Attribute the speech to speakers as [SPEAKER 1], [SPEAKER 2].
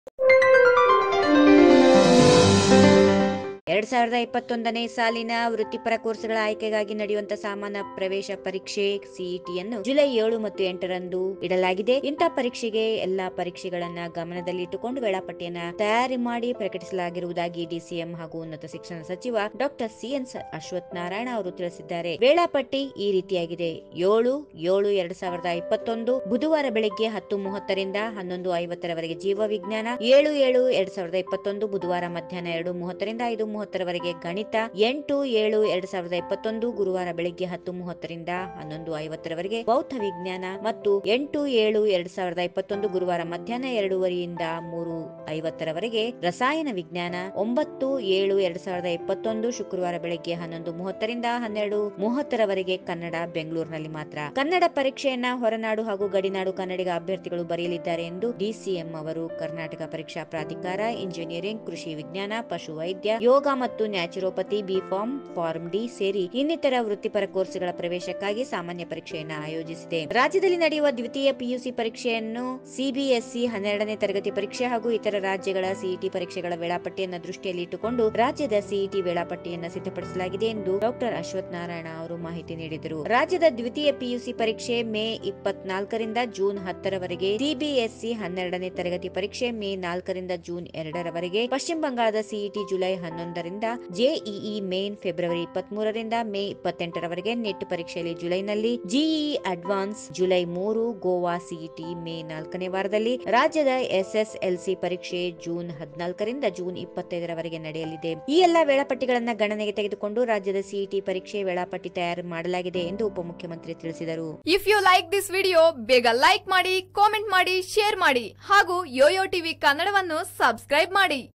[SPEAKER 1] ಎರಡ್ ಸಾವಿರದ ಇಪ್ಪತ್ತೊಂದನೇ ಸಾಲಿನ ವೃತ್ತಿಪರ ಕೋರ್ಸ್ಗಳ ಆಯ್ಕೆಗಾಗಿ ನಡೆಯುವಂತ ಸಾಮಾನ್ಯ ಪ್ರವೇಶ ಪರೀಕ್ಷೆ ಸಿಇಟಿಯನ್ನು ಜುಲೈ ಏಳು ಮತ್ತು ಎಂಟರಂದು ಇಡಲಾಗಿದೆ ಇಂಥ ಪರೀಕ್ಷೆಗೆ ಎಲ್ಲಾ ಪರೀಕ್ಷೆಗಳನ್ನ ಗಮನದಲ್ಲಿಟ್ಟುಕೊಂಡು ವೇಳಾಪಟ್ಟಿಯನ್ನ ತಯಾರಿ ಮಾಡಿ ಪ್ರಕಟಿಸಲಾಗಿರುವುದಾಗಿ ಡಿಸಿಎಂ ಹಾಗೂ ಉನ್ನತ ಶಿಕ್ಷಣ ಸಚಿವ ಡಾಕ್ಟರ್ ಸಿಎನ್ ಅಶ್ವಥ್ ನಾರಾಯಣ ಅವರು ತಿಳಿಸಿದ್ದಾರೆ ವೇಳಾಪಟ್ಟಿ ಈ ರೀತಿಯಾಗಿದೆ ಏಳು ಏಳು ಎರಡ್ ಸಾವಿರದ ಇಪ್ಪತ್ತೊಂದು ಬುಧವಾರ ಬೆಳಿಗ್ಗೆ ಹತ್ತು ಮೂವತ್ತರಿಂದ ಹನ್ನೊಂದು ಐವತ್ತರವರೆಗೆ ಜೀವ ವಿಜ್ಞಾನ ಏಳು ಏಳು ಎರಡ್ ಸಾವಿರದ ಇಪ್ಪತ್ತೊಂದು ಬುಧವಾರ ಮಧ್ಯಾಹ್ನ ಎರಡು ಮೂವತ್ತರಿಂದ ಐದು ಮೂವತ್ತರವರೆಗೆ ಗಣಿತ ಎಂಟು ಏಳು ಎರಡ್ ಸಾವಿರದ ಇಪ್ಪತ್ತೊಂದು ಗುರುವಾರ ಬೆಳಿಗ್ಗೆ ಹತ್ತು ಮೂವತ್ತರಿಂದ ಹನ್ನೊಂದು ಐವತ್ತರವರೆಗೆ ಬೌದ್ಧ ವಿಜ್ಞಾನ ಮತ್ತು ಎಂಟು ಏಳು ಎರಡ್ ಸಾವಿರದ ಇಪ್ಪತ್ತೊಂದು ಗುರುವಾರ ಮಧ್ಯಾಹ್ನ ಎರಡೂವರೆಯಿಂದ ಮೂರು ಐವತ್ತರವರೆಗೆ ರಸಾಯನ ವಿಜ್ಞಾನ ಒಂಬತ್ತು ಏಳು ಎರಡ್ ಸಾವಿರದ ಇಪ್ಪತ್ತೊಂದು ಶುಕ್ರವಾರ ಬೆಳಿಗ್ಗೆ ಹನ್ನೊಂದು ಮೂವತ್ತರಿಂದ ಹನ್ನೆರಡು ಮೂವತ್ತರವರೆಗೆ ಕನ್ನಡ ಬೆಂಗಳೂರಿನಲ್ಲಿ ಮಾತ್ರ ಕನ್ನಡ ಪರೀಕ್ಷೆಯನ್ನ ಹೊರನಾಡು ಹಾಗೂ ಗಡಿನಾಡು ಕನ್ನಡಿಗ ಅಭ್ಯರ್ಥಿಗಳು ಬರೆಯಲಿದ್ದಾರೆ ಎಂದು ಡಿಸಿಎಂ ಅವರು ಕರ್ನಾಟಕ ಪರೀಕ್ಷಾ ಪ್ರಾಧಿಕಾರ ಇಂಜಿನಿಯರಿಂಗ್ ಕೃಷಿ ವಿಜ್ಞಾನ ಪಶು ವೈದ್ಯ ಯೋಗ ಮತ್ತು naturopathy B pharm pharm D ಸೇರಿ ಇನ್ನಿತರ ವೃತ್ತಿಪರ ಕೋರ್ಸ್ಗಳ ಪ್ರವೇಶಕ್ಕಾಗಿ ಸಾಮಾನ್ಯ ಪರೀಕ್ಷೆಯನ್ನು ಆಯೋಜಿಸಿದೆ ರಾಜ್ಯದಲ್ಲಿ ನಡೆಯುವ ದ್ವಿತೀಯ ಪಿಯುಸಿ ಪರೀಕ್ಷೆಯನ್ನು ಸಿಬಿಎಸ್ಇ ಹನ್ನೆರಡನೇ ತರಗತಿ ಪರೀಕ್ಷೆ ಹಾಗೂ ಇತರ ರಾಜ್ಯಗಳ ಸಿಇಟಿ ಪರೀಕ್ಷೆಗಳ ವೇಳಾಪಟ್ಟಿಯನ್ನು ದೃಷ್ಟಿಯಲ್ಲಿಟ್ಟುಕೊಂಡು ರಾಜ್ಯದ ಸಿಇಟಿ ವೇಳಾಪಟ್ಟಿಯನ್ನು ಸಿದ್ಧಪಡಿಸಲಾಗಿದೆ ಎಂದು ಡಾಕ್ಟರ್ ಅಶ್ವಥ್ ನಾರಾಯಣ ಅವರು ಮಾಹಿತಿ ನೀಡಿದರು ರಾಜ್ಯದ ದ್ವಿತೀಯ ಪಿಯುಸಿ ಪರೀಕ್ಷೆ ಮೇ ಇಪ್ಪತ್ನಾಲ್ಕರಿಂದ ಜೂನ್ ಹತ್ತರವರೆಗೆ ಸಿಬಿಎಸ್ಇ ಹನ್ನೆರಡನೇ ತರಗತಿ ಪರೀಕ್ಷೆ ಮೇ ನಾಲ್ಕರಿಂದ ಜೂನ್ ಎರಡರವರೆಗೆ ಪಶ್ಚಿಮ ಬಂಗಾಳದ ಸಿಇಟಿ ಜುಲೈ ಹನ್ನೊಂದರಿಂದ ಜೆಇಇ ಮೇನ್ ಫೆಬ್ರವರಿ ಇಪ್ಪತ್ಮೂರರಿಂದ ಮೇ ಇಪ್ಪತ್ತೆಂಟರವರೆಗೆ ನೆಟ್ ಪರೀಕ್ಷೆಯಲ್ಲಿ ಜುಲೈನಲ್ಲಿ ಜಿಇಇ ಅಡ್ವಾನ್ಸ್ ಜುಲೈ ಮೂರು ಗೋವಾ ಸಿಇಟಿ ಮೇ ನಾಲ್ಕನೇ ವಾರದಲ್ಲಿ ರಾಜ್ಯದ ಎಸ್ಎಸ್ಎಲ್ಸಿ ಪರೀಕ್ಷೆ ಜೂನ್ ಹದಿನಾಲ್ಕರಿಂದ ಜೂನ್ ಇಪ್ಪತ್ತೈದರವರೆಗೆ ನಡೆಯಲಿದೆ ಈ ಎಲ್ಲಾ ವೇಳಾಪಟ್ಟಿಗಳನ್ನ ಗಣನೆಗೆ ತೆಗೆದುಕೊಂಡು ರಾಜ್ಯದ ಸಿಇಟಿ ಪರೀಕ್ಷೆ ವೇಳಾಪಟ್ಟಿ ತಯಾರು ಮಾಡಲಾಗಿದೆ ಎಂದು ಉಪಮುಖ್ಯಮಂತ್ರಿ ತಿಳಿಸಿದರು
[SPEAKER 2] if you like this video ಬೇಗ ಲೈಕ್ ಮಾಡಿ ಕಾಮೆಂಟ್ ಮಾಡಿ ಶೇರ್ ಮಾಡಿ ಹಾಗೂ ಯೋಯೋ ಟಿವಿ ಕನ್ನಡವನ್ನು ಸಬ್ಸ್ಕ್ರೈಬ್ ಮಾಡಿ